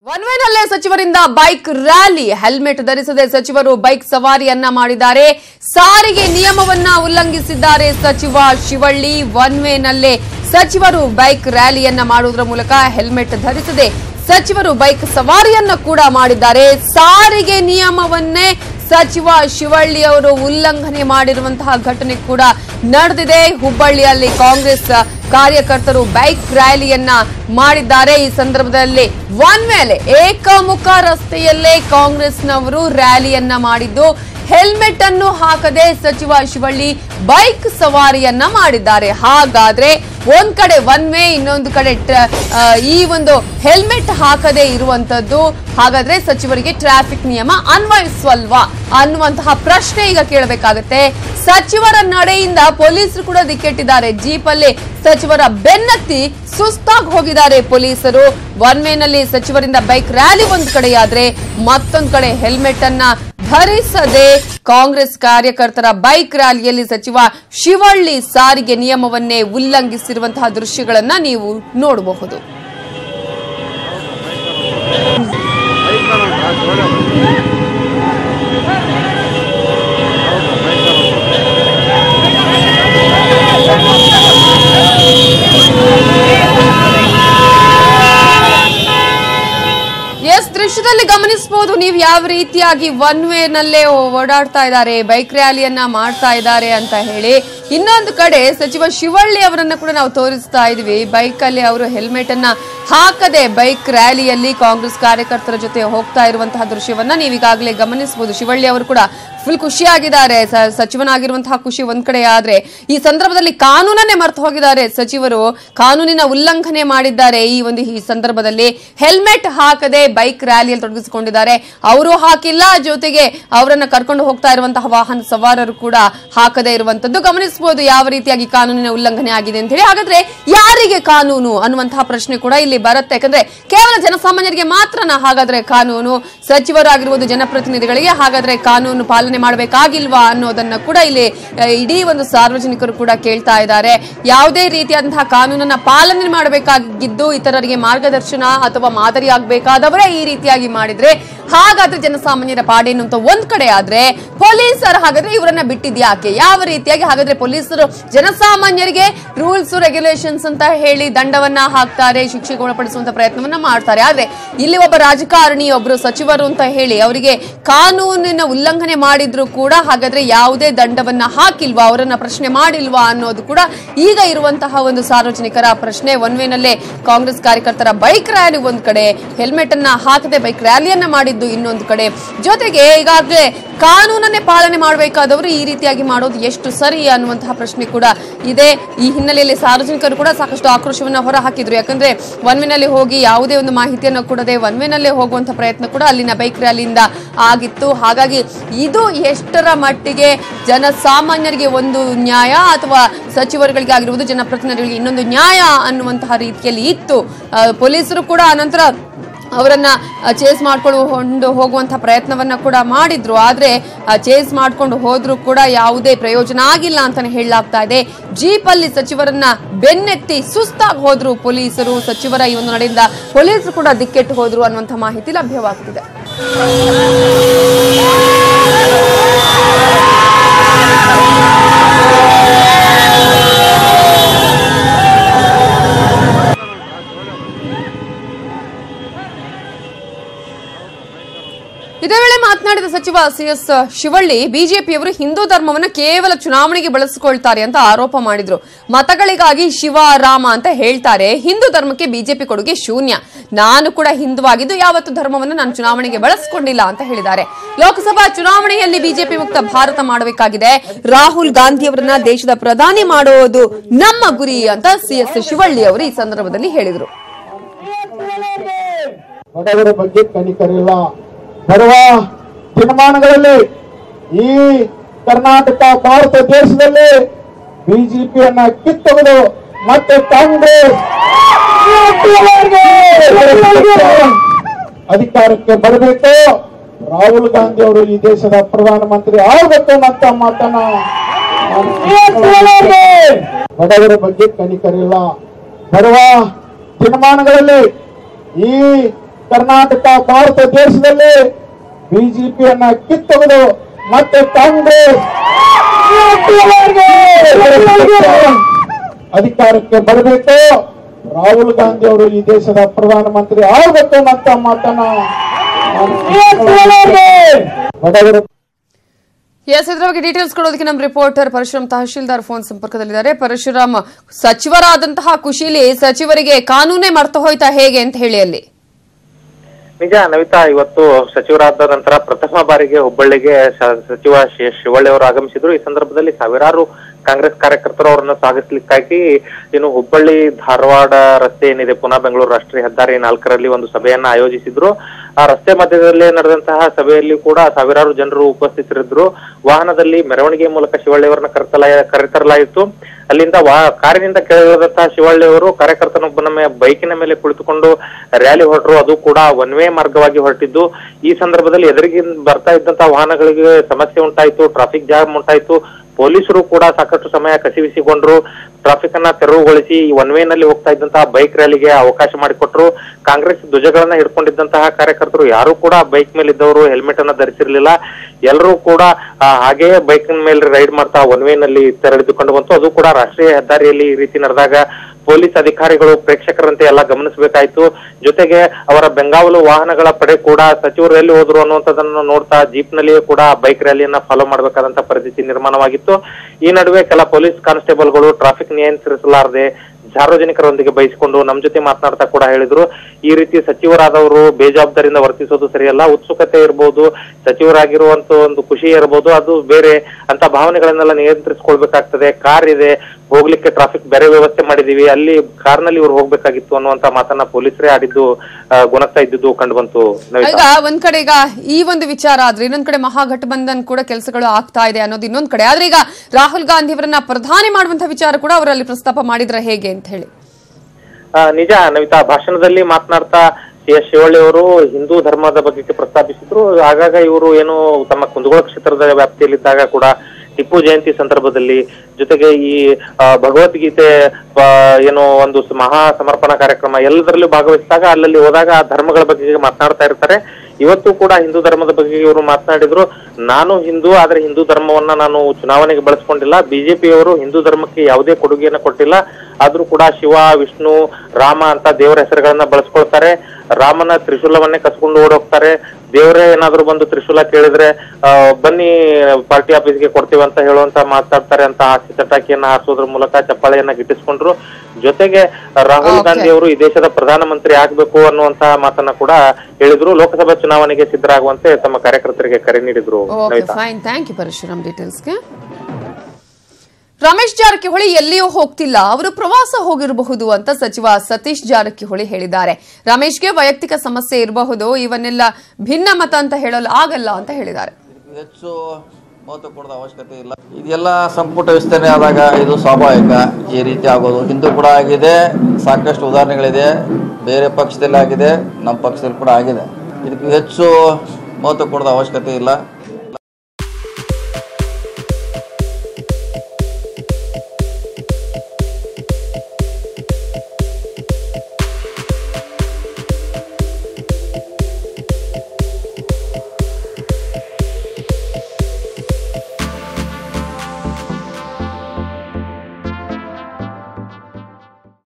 ಒನ್ವೇನಲ್ಲೇ ಸಚಿವರಿಂದ bike rally helmet ಧರಿಸದೆ ಸಚಿವರು bike ಸವಾರಿಯನ್ನ ಮಾಡಿದ್ದಾರೆ ಸಾರಿಗೆ ನಿಯಮವನ್ನ ಉಲ್ಲಂಘಿಸಿದ್ದಾರೆ ಸಚಿವ ಶಿವಳ್ಳಿ ಒನ್ವೇನಲ್ಲೇ ಸಚಿವರು ಬೈಕ್ ರ್ಯಾಲಿಯನ್ನ ಮಾಡುವುದರ ಮೂಲಕ ಹೆಲ್ಮೆಟ್ ಧರಿಸದೆ ಸಚಿವರು ಬೈಕ್ ಸವಾರಿಯನ್ನ ಕೂಡ ಮಾಡಿದ್ದಾರೆ ಸಾರಿಗೆ ನಿಯಮವನ್ನೇ ಸಚಿವ ಶಿವಳ್ಳಿ ಅವರು ಉಲ್ಲಂಘನೆ ಮಾಡಿರುವಂತಹ ಘಟನೆ ಕೂಡ ನಡೆದಿದೆ ಹುಬ್ಬಳ್ಳಿಯಲ್ಲಿ ಕಾಂಗ್ರೆಸ್ ಕಾರ್ಯಕರ್ತರು ಬೈಕ್ ರ್ಯಾಲಿಯನ್ನ ಮಾಡಿದ್ದಾರೆ ಈ ಸಂದರ್ಭದಲ್ಲಿ ಒನ್ ಮೇಲೆ ಏಕಮುಖ ರಸ್ತೆಯಲ್ಲೇ ಕಾಂಗ್ರೆಸ್ನವರು ರ್ಯಾಲಿಯನ್ನ ಮಾಡಿದ್ದು ಹೆಲ್ಮೆಟ್ ಅನ್ನು ಹಾಕದೆ ಸಚಿವ ಶಿವಳ್ಳಿ ಬೈಕ್ ಸವಾರಿಯನ್ನ ಮಾಡಿದ್ದಾರೆ ಹಾಗಾದ್ರೆ ಒಂದ್ ಕಡೆ ಒನ್ ವೇ ಇನ್ನೊಂದು ಕಡೆ ಟ್ರ- ಆ, ಈ ಒಂದು ಹೆಲ್ಮೆಟ್ ಹಾಕದೆ ಇರುವಂತದ್ದು ಹಾಗಾದ್ರೆ ಸಚಿವರಿಗೆ ಟ್ರಾಫಿಕ್ ನಿಯಮ ಅನ್ವಯಿಸಲ್ವಾ ಅನ್ನುವಂತಹ ಪ್ರಶ್ನೆ ಈಗ ಕೇಳಬೇಕಾಗತ್ತೆ ಸಚಿವರ ನಡೆಯಿಂದ ಪೊಲೀಸರು ಕೂಡ ದಿಕ್ಕೆಟ್ಟಿದ್ದಾರೆ ಜೀಪಲ್ಲಿ ಸಚಿವರ ಬೆನ್ನತ್ತಿ ಸುಸ್ತಾಗಿ ಹೋಗಿದ್ದಾರೆ ಪೊಲೀಸರು ಒನ್ ವೇನಲ್ಲಿ ಸಚಿವರಿಂದ ಬೈಕ್ ರ್ಯಾಲಿ ಒಂದ್ ಕಡೆಯಾದ್ರೆ ಮತ್ತೊಂದ್ ಕಡೆ ಹೆಲ್ಮೆಟ್ ಅನ್ನ ಧರಿಸದೆ ಕಾಂಗ್ರೆಸ್ ಕಾರ್ಯಕರ್ತರ ಬೈಕ್ ರ್ಯಾಲಿಯಲ್ಲಿ ಸಚಿವ ಶಿವಳ್ಳಿ ಸಾರಿಗೆ ನಿಯಮವನ್ನೇ ಉಲ್ಲಂಘಿಸಿರುವಂತಹ ದೃಶ್ಯಗಳನ್ನ ನೀವು ನೋಡಬಹುದು ಎಸ್ ದೃಶ್ಯದಲ್ಲಿ ಗಮನಿಸಬಹುದು ನೀವು ಯಾವ ರೀತಿಯಾಗಿ ಒನ್ ವೇನಲ್ಲೇ ಓಡಾಡ್ತಾ ಇದ್ದಾರೆ ಬೈಕ್ ರ್ಯಾಲಿಯನ್ನ ಮಾಡ್ತಾ ಇದ್ದಾರೆ ಅಂತ ಹೇಳಿ ಇನ್ನೊಂದು ಕಡೆ ಸಚಿವ ಶಿವಳ್ಳಿ ಅವರನ್ನ ಕೂಡ ನಾವು ತೋರಿಸ್ತಾ ಇದೀವಿ ಬೈಕ್ ಅಲ್ಲಿ ಅವರು ಹೆಲ್ಮೆಟ್ ಅನ್ನ ಹಾಕದೆ ಬೈಕ್ ರ್ಯಾಲಿಯಲ್ಲಿ ಕಾಂಗ್ರೆಸ್ ಕಾರ್ಯಕರ್ತರ ಜೊತೆ ಹೋಗ್ತಾ ಇರುವಂತಹ ದೃಶ್ಯವನ್ನ ನೀವು ಈಗಾಗಲೇ ಗಮನಿಸಬಹುದು ಶಿವಳ್ಳಿ ಅವರು ಕೂಡ ಫುಲ್ ಖುಷಿಯಾಗಿದ್ದಾರೆ ಸ- ಸಚಿವನಾಗಿರುವಂತಹ ಖುಷಿ ಒಂದ್ ಕಡೆ ಆದ್ರೆ ಈ ಸಂದರ್ಭದಲ್ಲಿ ಕಾನೂನನ್ನೇ ಮರೆತು ಹೋಗಿದ್ದಾರೆ ಸಚಿವರು ಕಾನೂನಿನ ಉಲ್ಲಂಘನೆ ಮಾಡಿದ್ದಾರೆ ಈ ಒಂದು ಈ ಸಂದರ್ಭದಲ್ಲಿ ಹೆಲ್ಮೆಟ್ ಹಾಕದೆ ಬೈಕ್ ರ್ಯಾಲಿಯಲ್ಲಿ ತೊಡಗಿಸಿಕೊಂಡಿದ್ದಾರೆ ಅವರು ಹಾಕಿಲ್ಲ ಜೊತೆಗೆ ಅವರನ್ನ ಕರ್ಕೊಂಡು ಹೋಗ್ತಾ ಇರುವಂತಹ ವಾಹನ ಸವಾರರು ಕೂಡ ಹಾಕದೇ ಇರುವಂತದ್ದು ಗಮನಿಸಬಹುದು ಯಾವ ರೀತಿಯಾಗಿ ಕಾನೂನಿನ ಉಲ್ಲಂಘನೆ ಆಗಿದೆ ಅಂತ ಹೇಳಿ ಹಾಗಾದ್ರೆ ಯಾರಿಗೆ ಕಾನೂನು ಅನ್ನುವಂತಹ ಪ್ರಶ್ನೆ ಕೂಡ ಇಲ್ಲಿ ಬರುತ್ತೆ ಯಾಕಂದ್ರೆ ಕೇವಲ ಜನಸಾಮಾನ್ಯರಿಗೆ ಮಾತ್ರನ ಹಾಗಾದ್ರೆ ಕಾನೂನು ಸಚಿವರಾಗಿರುವುದು ಜನಪ್ರತಿನಿಧಿಗಳಿಗೆ ಹಾಗಾದ್ರೆ ಕಾನೂನು ಪಾಲನೆ ಮಾಡಬೇಕಾಗಿಲ್ವಾ ಅನ್ನೋದನ್ನ ಕೂಡ ಇಲ್ಲಿ ಆ, ಇಡೀ ಒಂದು ಸಾರ್ವಜನಿಕರು ಕೂಡ ಕೇಳ್ತಾ ಇದ್ದಾರೆ ಯಾವುದೇ ರೀತಿಯಾದಂತಹ ಕಾನೂನನ್ನ ಪಾಲನೆ ಮಾಡಬೇಕಾಗಿದ್ದು ಇತರರಿಗೆ ಮಾರ್ಗದರ್ಶನ ಅಥವಾ ಮಾದರಿ ಆಗ್ಬೇಕಾದವರೇ ಈ ರೀತಿಯಾಗಿ ಮಾಡಿದ್ರೆ ಹಾಗಾದ್ರೆ ಜನಸಾಮಾನ್ಯರ ಪಾಡೇನು ಅಂತ ಒಂದ್ ಕಡೆ ಆದ್ರೆ ಪೊಲೀಸರು ಹಾಗಾದ್ರೆ ಇವರನ್ನ ಬಿಟ್ಟಿದ್ಯಾಕೆ ಯಾವ ರೀತಿಯಾಗಿ ಹಾಗಾದ್ರೆ ಪೊಲೀಸರು ಜನಸಾಮಾನ್ಯರಿಗೆ ರೂಲ್ಸ್ ರೆಗ್ಯುಲೇಷನ್ಸ್ ಅಂತ ಹೇಳಿ ದಂಡವನ್ನ ಹಾಕ್ತಾರೆ ಶಿಕ್ಷೆಗೆ ಒಳಪಡಿಸುವಂತ ಪ್ರಯತ್ನವನ್ನ ಮಾಡ್ತಾರೆ ಆದ್ರೆ ಇಲ್ಲಿ ಒಬ್ಬ ರಾಜಕಾರಣಿ ಒಬ್ರು ಸಚಿವರು ಅಂತ ಹೇಳಿ ಅವರಿಗೆ ಕಾನೂನಿನ ಉಲ್ಲಂಘನೆ ಮಾಡಿದ್ರು ಕೂಡ ಹಾಗಾದ್ರೆ ಯಾವುದೇ ದಂಡವನ್ನ ಹಾಕಿಲ್ವಾ ಅವರನ್ನ ಪ್ರಶ್ನೆ ಮಾಡಿಲ್ವಾ ಅನ್ನೋದು ಕೂಡ ಈಗ ಇರುವಂತಹ ಒಂದು ಸಾರ್ವಜನಿಕರ ಪ್ರಶ್ನೆ ಒನ್ ವೇನಲ್ಲೇ ಕಾಂಗ್ರೆಸ್ ಕಾರ್ಯಕರ್ತರ ಬೈಕ್ ರ್ಯಾಲಿ ಒಂದ್ ಕಡೆ ಹೆಲ್ಮೆಟ್ ಅನ್ನ ಹಾಕದೆ ಬೈಕ್ ರ್ಯಾಲಿಯನ್ನ ಮಾಡಿದ್ದು ಇನ್ನೊಂದು ಕಡೆ ಜೊತೆಗೆ ಈಗಾಗಲೇ ಕಾನೂನನ್ನೇ ಪಾಲನೆ ಮಾಡಬೇಕಾದವರು ಈ ರೀತಿಯಾಗಿ ಮಾಡೋದು ಎಷ್ಟು ಸರಿ ಅನ್ನುವಂತಹ ಪ್ರಶ್ನೆ ಕೂಡ ಇದೆ ಈ ಹಿನ್ನೆಲೆಯಲ್ಲಿ ಸಾರ್ವಜನಿಕರು ಕೂಡ ಸಾಕಷ್ಟು ಆಕ್ರೋಶವನ್ನ ಹೊರ ಹಾಕಿದ್ರು ಯಾಕಂದ್ರೆ ಒನ್ ವೇನಲ್ಲಿ ಹೋಗಿ ಯಾವುದೇ ಒಂದು ಮಾಹಿತಿಯನ್ನು ಕೊಡದೆ ಒನ್ ವೇನಲ್ಲೇ ಹೋಗುವಂತ ಪ್ರಯತ್ನ ಕೂಡ ಅಲ್ಲಿನ ಬೈಕ್ ರ್ಯಾಲಿಯಿಂದ ಆಗಿತ್ತು ಹಾಗಾಗಿ ಇದು ಎಷ್ಟರ ಮಟ್ಟಿಗೆ ಜನಸಾಮಾನ್ಯರಿಗೆ ಒಂದು ನ್ಯಾಯ ಅಥವಾ ಸಚಿವರುಗಳಿಗೆ ಆಗಿರುವುದು ಜನಪ್ರತಿನಿಧಿಗಳಿಗೆ ಇನ್ನೊಂದು ನ್ಯಾಯ ಅನ್ನುವಂತಹ ರೀತಿಯಲ್ಲಿ ಇತ್ತು ಆ, ಪೊಲೀಸರು ಕೂಡ ಅನಂತರ ಅವರನ್ನ ಚೇಸ್ ಮಾಡ್ಕೊಂಡು ಹೋಗುವಂತಹ ಪ್ರಯತ್ನವನ್ನ ಕೂಡ ಮಾಡಿದ್ರು ಆದ್ರೆ ಚೇಸ್ ಮಾಡ್ಕೊಂಡು ಹೋದ್ರೂ ಕೂಡ ಯಾವುದೇ ಪ್ರಯೋಜನ ಆಗಿಲ್ಲ ಅಂತಾನೆ ಹೇಳಲಾಗ್ತಾ ಇದೆ ಜೀಪ್ ಅಲ್ಲಿ ಸಚಿವರನ್ನ ಬೆನ್ನೆತ್ತಿ ಸುಸ್ತಾಗಿ ಹೋದ್ರು ಪೊಲೀಸರು ಸಚಿವರ ಈ ಒಂದು ನಡೆಯಿಂದ ಪೊಲೀಸರು ಕೂಡ ದಿಕ್ಕೆಟ್ಟು ಹೋದ್ರು ಅನ್ನುವಂಥ ಮಾಹಿತಿ ಲಭ್ಯವಾಗ್ತಿದೆ ಇದೇ ವೇಳೆ ಮಾತನಾಡಿದ ಸಚಿವ ಸಿಎಸ್ ಶಿವಳ್ಳಿ ಬಿಜೆಪಿಯವರು ಹಿಂದೂ ಧರ್ಮವನ್ನು ಕೇವಲ ಚುನಾವಣೆಗೆ ಬಳಸಿಕೊಳ್ತಾರೆ ಅಂತ ಆರೋಪ ಮಾಡಿದ್ರು ಮತಗಳಿಗಾಗಿ ಶಿವ ರಾಮ ಅಂತ ಹೇಳ್ತಾರೆ ಹಿಂದೂ ಧರ್ಮಕ್ಕೆ ಬಿಜೆಪಿ ಕೊಡುಗೆ ಶೂನ್ಯ ನಾನು ಕೂಡ ಹಿಂದುವಾಗಿದ್ದು ಯಾವತ್ತು ಧರ್ಮವನ್ನು ನಾನು ಚುನಾವಣೆಗೆ ಬಳಸಿಕೊಂಡಿಲ್ಲ ಅಂತ ಹೇಳಿದ್ದಾರೆ ಲೋಕಸಭಾ ಚುನಾವಣೆಯಲ್ಲಿ ಬಿಜೆಪಿ ಮುಕ್ತ ಭಾರತ ಮಾಡಬೇಕಾಗಿದೆ ರಾಹುಲ್ ಗಾಂಧಿ ಅವರನ್ನ ದೇಶದ ಪ್ರಧಾನಿ ಮಾಡುವುದು ನಮ್ಮ ಗುರಿ ಅಂತ ಸಿಎಸ್ ಶಿವಳ್ಳಿ ಅವರು ಈ ಸಂದರ್ಭದಲ್ಲಿ ಹೇಳಿದರು ಬಡವರ ಬಗ್ಗೆ ಕನಿಕರಿಲ್ಲ ಬರುವ ದಿನಮಾನಗಳಲ್ಲಿ ಈ ಕರ್ನಾಟಕ ಭಾರತ ದೇಶದಲ್ಲಿ ಬಿಜೆಪಿಯನ್ನ ಕಿತ್ತೊಗೆದು ಮತ್ತೆ ಕಾಂಗ್ರೆಸ್ ಅಧಿಕಾರಕ್ಕೆ ಬರಬೇಕು ರಾಹುಲ್ ಗಾಂಧಿ ಅವರು ಈ ದೇಶದ ಪ್ರಧಾನಮಂತ್ರಿ ಆಗಬೇಕು ಅನ್ನಂತ ಮಾತನ್ನ ನಾನು ಬಡವರ ಬಗ್ಗೆ ಕನಿಕರಿಲ್ಲ ಬರುವ ದಿನಮಾನಗಳಲ್ಲಿ ಈ ಕರ್ನಾಟಕ ಭಾರತ ದೇಶದಲ್ಲಿ ಬಿಜೆಪಿಯನ್ನ ಕಿತ್ತೊಗೆದು ಮತ್ತೆ ಕಾಂಗ್ರೆಸ್ ಅಧಿಕಾರಕ್ಕೆ ಬರಬೇಕು ರಾಹುಲ್ ಗಾಂಧಿ ಅವರು ಈ ದೇಶದ ಪ್ರಧಾನಮಂತ್ರಿ ಆಗಬೇಕು ಅನ್ನಂತ ಮಾತನ್ನ ನಾನು ಬಡವರ ಎಸ್ ಇದ್ರ ಬಗ್ಗೆ ಡೀಟೇಲ್ಸ್ ಕೊಡೋದಕ್ಕೆ ನಮ್ಮ ರಿಪೋರ್ಟರ್ ಪರಶುರಾಮ್ ತಹಶೀಲ್ದಾರ್ ಫೋನ್ ಸಂಪರ್ಕದಲ್ಲಿದ್ದಾರೆ ಪರಶುರಾಮ್ ಸಚಿವರಾದಂತಹ ಖುಷಿಲಿ ಸಚಿವರಿಗೆ ಕಾನೂನೇ ಮರ್ತು ಹೋಯ್ತಾ ಹೇಗೆ ಅಂತ ಹೇಳಿ ಅಲ್ಲಿ ನಿಜ ನವಿತಾ ಇವತ್ತು ಸಚಿವರಾದ ನಂತರ ಪ್ರಥಮ ಬಾರಿಗೆ ಹುಬ್ಬಳ್ಳಿಗೆ ಶ- ಸಚಿವ ಶಿ- ಶಿವಳ್ಳಿ ಅವರು ಆಗಮಿಸಿದ್ರು ಈ ಸಂದರ್ಭದಲ್ಲಿ ಸಾವಿರಾರು ಕಾಂಗ್ರೆಸ್ ಕಾರ್ಯಕರ್ತರು ಅವರನ್ನ ಸ್ವಾಗತಿಸಲಿಕ್ಕಾಗಿ ಇನ್ನು ಹುಬ್ಬಳ್ಳಿ ಧಾರವಾಡ ರಸ್ತೆ ಏನಿದೆ ಪುನಃ ಬೆಂಗಳೂರು ರಾಷ್ಟ್ರೀಯ ಹೆದ್ದಾರಿ ನಾಲ್ಕರಲ್ಲಿ ಒಂದು ಸಭೆಯನ್ನ ಆಯೋಜಿಸಿದ್ರು ಆ ರಸ್ತೆ ಮಧ್ಯದಲ್ಲಿ ನಡೆದಂತಹ ಸಭೆಯಲ್ಲಿ ಕೂಡ ಸಾವಿರಾರು ಜನರು ಉಪಸ್ಥಿತರಿದ್ರು ವಾಹನದಲ್ಲಿ ಮೆರವಣಿಗೆ ಮೂಲಕ ಶಿವಳ್ಳಿ ಅವರನ್ನ ಕರೆತಲ ಕರೆತರಲಾಯಿತು ಅಲ್ಲಿಂದ ವಾ ಕಾರಿನಿಂದ ಕೆಳಗಿಳಿದಂತಹ ಶಿವಳ್ಳಿ ಅವರು ಕಾರ್ಯಕರ್ತನೊಬ್ಬನ ಮೇ ಬೈಕಿನ ಮೇಲೆ ಕುಳಿತುಕೊಂಡು ರ್ಯಾಲಿ ಹೊರಟರು ಅದು ಕೂಡ ಒನ್ ವೇ ಮಾರ್ಗವಾಗಿ ಹೊರಟಿದ್ದು ಈ ಸಂದರ್ಭದಲ್ಲಿ ಎದುರಿಗಿಂದ ಬರ್ತಾ ಇದ್ದಂತಹ ವಾಹನಗಳಿಗೆ ಸಮಸ್ಯೆ ಉಂಟಾಯಿತು ಟ್ರಾಫಿಕ್ ಜಾಮ್ ಉಂಟಾಯಿತು ಪೊಲೀಸರು ಕೂಡ ಸಾಕಷ್ಟು ಸಮಯ ಕಸಿವಿಸಿಕೊಂಡ್ರು ಟ್ರಾಫಿಕ್ ಅನ್ನ ತೆರವುಗೊಳಿಸಿ ಈ ಒನ್ ವೇ ನಲ್ಲಿ ಹೋಗ್ತಾ ಇದ್ದಂತಹ ಬೈಕ್ ರ್ಯಾಲಿಗೆ ಅವಕಾಶ ಮಾಡಿಕೊಟ್ರು ಕಾಂಗ್ರೆಸ್ ಧ್ವಜಗಳನ್ನ ಹಿಡ್ಕೊಂಡಿದ್ದಂತಹ ಕಾರ್ಯಕರ್ತರು ಯಾರು ಕೂಡ ಬೈಕ್ ಮೇಲೆ ಇದ್ದವರು ಹೆಲ್ಮೆಟ್ ಅನ್ನ ಧರಿಸಿರ್ಲಿಲ್ಲ ಎಲ್ಲರೂ ಕೂಡ ಆ, ಹಾಗೆಯೇ ಬೈಕ್ ಮೇಲೆ ರೈಡ್ ಮಾಡ್ತಾ ಒನ್ ವೇ ನಲ್ಲಿ ತೆರಳಿದುಕೊಂಡು ಬಂತು ಅದು ಕೂಡ ರಾಷ್ಟ್ರೀಯ ಹೆದ್ದಾರಿಯಲ್ಲಿ ಈ ರೀತಿ ನಡೆದಾಗ ಪೊಲೀಸ್ ಅಧಿಕಾರಿಗಳು ಪ್ರೇಕ್ಷಕರಂತೆ ಎಲ್ಲ ಗಮನಿಸಬೇಕಾಯ್ತು ಜೊತೆಗೆ ಅವರ ಬೆಂಗಾವಲು ವಾಹನಗಳ ಪಡೆ ಕೂಡ ಸಚಿವರು ಎಲ್ಲಿ ಹೋದ್ರು ಅನ್ನುವಂಥದ್ದನ್ನು ನೋಡ್ತಾ ಜೀಪ್ ನಲ್ಲಿಯೂ ಕೂಡ ಬೈಕ್ ರ್ಯಾಲಿಯನ್ನ ಫಾಲೋ ಮಾಡಬೇಕಾದಂತ ಪರಿಸ್ಥಿತಿ ನಿರ್ಮಾಣವಾಗಿತ್ತು ಈ ನಡುವೆ ಕೆಲ ಪೊಲೀಸ್ ಕಾನ್ಸ್ಟೇಬಲ್ಗಳು ಟ್ರಾಫಿಕ್ ನಿಯಂತ್ರಿಸಲಾರದೆ ಸಾರ್ವಜನಿಕರೊಂದಿಗೆ ಬಯಸಿಕೊಂಡು ನಮ್ ಜೊತೆ ಮಾತನಾಡ್ತಾ ಕೂಡ ಹೇಳಿದ್ರು ಈ ರೀತಿ ಸಚಿವರಾದವರು ಬೇಜವಾಬ್ದಾರಿಯಿಂದ ವರ್ತಿಸೋದು ಸರಿಯಲ್ಲ ಉತ್ಸುಕತೆ ಇರ್ಬೋದು ಸಚಿವರಾಗಿರುವಂತ ಒಂದು ಖುಷಿ ಇರ್ಬೋದು ಅದು ಬೇರೆ ಅಂತ ಭಾವನೆಗಳನ್ನೆಲ್ಲ ನಿಯಂತ್ರಿಸಿಕೊಳ್ಬೇಕಾಗ್ತದೆ ಕಾರ್ ಇದೆ ಹೋಗ್ಲಿಕ್ಕೆ ಟ್ರಾಫಿಕ್ ಬೇರೆ ವ್ಯವಸ್ಥೆ ಮಾಡಿದೀವಿ ಅಲ್ಲಿ ಕಾರ್ನಲ್ಲಿ ಇವ್ರು ಹೋಗ್ಬೇಕಾಗಿತ್ತು ಅನ್ನುವಂತ ಮಾತನ್ನ ಪೊಲೀಸರೇ ಆಡಿದ್ದು ಆ, ಗುಣಗ್ತಾ ಇದ್ದಿದ್ದು ಕಂಡು ಬಂತು ನವಿತಾ ಈಗ ಒಂದ್ ಕಡೆ ಈಗ ಈ ಒಂದು ವಿಚಾರ ಆದ್ರೆ ಇನ್ನೊಂದ್ ಕಡೆ ಮಹಾಗಠಬಂಧನ್ ಕೂಡ ಕೆಲಸಗಳು ಆಗ್ತಾ ಇದೆ ಅನ್ನೋದು ಇನ್ನೊಂದ್ ಕಡೆ ಆದ್ರೆ ಈಗ ರಾಹುಲ್ ಗಾಂಧಿ ಅವರನ್ನ ಪ್ರಧಾನಿ ಮಾಡುವಂತಹ ವಿಚಾರ ಕೂಡ ಅವರಲ್ಲಿ ಪ್ರಸ್ತಾಪ ಮಾಡಿದ್ರೆ ಹೇಗೆ ಅಂತ ಹೇಳಿ ಆ, ನಿಜ ನವಿತಾ ಭಾಷಣದಲ್ಲಿ ಮಾತನಾಡ್ತಾ ಸಿ ಎಸ್ ಶಿವಳ್ಳಿ ಅವರು ಹಿಂದೂ ಧರ್ಮದ ಬಗ್ಗೆ ಪ್ರಸ್ತಾಪಿಸಿದ್ರು ಆಗಾಗ ಇವರು ಏನು ತಮ್ಮ ಕುಂದಗೋಳ ಕ್ಷೇತ್ರದ ವ್ಯಾಪ್ತಿಯಲ್ಲಿದ್ದಾಗ ಕೂಡ ಟಿಪ್ಪು ಜಯಂತಿ ಸಂದರ್ಭದಲ್ಲಿ ಜೊತೆಗೆ ಈ ಆ, ಭಗವದ್ಗೀತೆ ಆ, ಏನು ಒಂದು ಸ- ಮಹಾ ಸಮರ್ಪಣಾ ಕಾರ್ಯಕ್ರಮ ಎಲ್ಲದರಲ್ಲೂ ಭಾಗವಹಿಸಿದಾಗ ಅಲ್ಲಲ್ಲಿ ಹೋದಾಗ ಆ ಧರ್ಮಗಳ ಬಗ್ಗೆ ಮಾತನಾಡ್ತಾ ಇರ್ತಾರೆ ಇವತ್ತು ಕೂಡ ಹಿಂದೂ ಧರ್ಮದ ಬಗ್ಗೆ ಇವರು ಮಾತನಾಡಿದ್ರು ನಾನು ಹಿಂದೂ ಆದ್ರೆ ಹಿಂದೂ ಧರ್ಮವನ್ನ ನಾನು ಚುನಾವಣೆಗೆ ಬಳಸ್ಕೊಂಡಿಲ್ಲ ಬಿಜೆಪಿಯವರು ಹಿಂದೂ ಧರ್ಮಕ್ಕೆ ಯಾವುದೇ ಕೊಡುಗೆಯನ್ನು ಕೊಟ್ಟಿಲ್ಲ ಆದ್ರೂ ಕೂಡ ಶಿವ ವಿಷ್ಣು ರಾಮ ಅಂತ ದೇವರ ಹೆಸರುಗಳನ್ನ ಬಳಸ್ಕೊಳ್ತಾರೆ ರಾಮನ ತ್ರಿಶೂಲವನ್ನೇ ಕಸ್ಕೊಂಡು ಓಡೋಗ್ತಾರೆ ದೇವರೇ ಏನಾದ್ರು ಬಂದು ತ್ರಿಶೂಲ ಕೇಳಿದ್ರೆ ಆ, ಬನ್ನಿ ಪಾರ್ಟಿ ಆಫೀಸ್ಗೆ ಕೊಡ್ತೀವಿ ಅಂತ ಹೇಳುವಂತ ಮಾತಾಡ್ತಾರೆ ಅಂತ ಹಾಸ್ಯ ಚಟಾಕಿಯನ್ನ ಹಾರಿಸೋದ್ರ ಮೂಲಕ ಚಪ್ಪಾಳೆಯನ್ನ ಗಿಟ್ಟಿಸ್ಕೊಂಡ್ರು ಜೊತೆಗೆ ರಾಹುಲ್ Okay. ಗಾಂಧಿ ಅವರು ಈ ದೇಶದ ಪ್ರಧಾನಮಂತ್ರಿ ಆಗ್ಬೇಕು ಅನ್ನುವಂತಹ ಮಾತನ್ನ ಕೂಡ ಹೇಳಿದ್ರು ಲೋಕಸಭಾ ಚುನಾವಣೆಗೆ ಸಿದ್ಧರಾಗುವಂತೆ ತಮ್ಮ ಕಾರ್ಯಕರ್ತರಿಗೆ ಕರೆ ನೀಡಿದ್ರು okay Navitha fine thank you Parashuram ಡೀಟೇಲ್ಸ್ಗೆ ರಮೇಶ್ ಜಾರಕಿಹೊಳಿ ಎಲ್ಲಿಯೂ ಹೋಗ್ತಿಲ್ಲ ಅವರು ಪ್ರವಾಸ ಹೋಗಿರಬಹುದು ಅಂತ ಸಚಿವ ಸತೀಶ್ ಜಾರಕಿಹೊಳಿ ಹೇಳಿದ್ದಾರೆ ರಮೇಶ್ಗೆ ವೈಯಕ್ತಿಕ ಸಮಸ್ಯೆ ಇರಬಹುದು ಇವನ್ನೆಲ್ಲ ಭಿನ್ನ ಮತ ಅಂತ ಹೇಳಲು ಆಗಲ್ಲ ಅಂತ ಹೇಳಿದ್ದಾರೆ ಹೆಚ್ಚು ಮಹತ್ವ ಕೊಡೋದ ಅವಶ್ಯಕತೆ ಇಲ್ಲ ಇದೆಲ್ಲ ಸಂಪುಟ ವಿಸ್ತರಣೆ ಆದಾಗ ಇದು ಸ್ವಾಭಾವಿಕ ಈ ರೀತಿ ಆಗೋದು ಹಿಂದೂ ಕೂಡ ಆಗಿದೆ ಸಾಕಷ್ಟು ಉದಾಹರಣೆಗಳಿದೆ ಬೇರೆ ಪಕ್ಷದಲ್ಲಿ ಆಗಿದೆ ನಮ್ಮ ಪಕ್ಷದಲ್ಲಿ ಕೂಡ ಆಗಿದೆ ಇದಕ್ಕೆ ಹೆಚ್ಚು ಮಹತ್ವ ಕೊಡೋದ ಅವಶ್ಯಕತೆ ಇಲ್ಲ